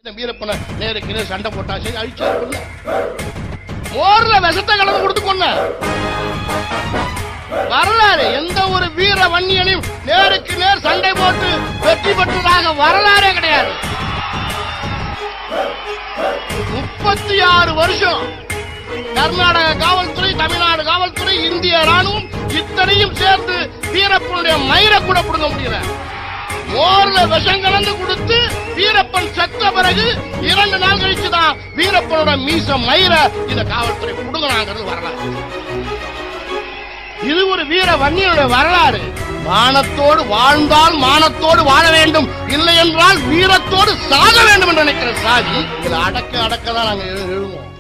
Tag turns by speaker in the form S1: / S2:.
S1: இந்த வீரப்பனை நேருக்கு நேர் சண்டை போட்டா சரி அழிச்சா கொல்ல மோர்ல விஷத்தை கலந்து கொடுத்து கொன்ன வரலாறு எந்த ஒரு வீர வன்னியனையும் நேருக்கு நேர் சண்டை போட்டு வெற்றி பெற்றதாக வரலாறே கிடையாது முப்பத்தி ஆறு வருஷம் கர்நாடக காவல்துறை தமிழ்நாடு காவல்துறை இந்திய ராணுவம் இத்தனையும் சேர்ந்து வீரப்பனுடைய மயிரை கூட புடுங்க முடியல மோர்ல விஷம் கலந்து கொடுத்து வீரப்பன் செத்த பிறகு இரண்டு நாள் கழிச்சு தான் வீரப்பனோட மீச மயிரை இந்த காவல்துறை புடுங்கினாங்கிறது வரலாறு இது ஒரு வீர வன்னியனுடைய வரலாறு மானத்தோடு வாழ்ந்தால் மானத்தோடு வாழ வேண்டும் இல்லை என்றால் வீரத்தோடு சாக வேண்டும் என்று நினைக்கிற சாதி இதுல அடக்க அடக்க தான் நாங்க எழு- எழுதுவோம்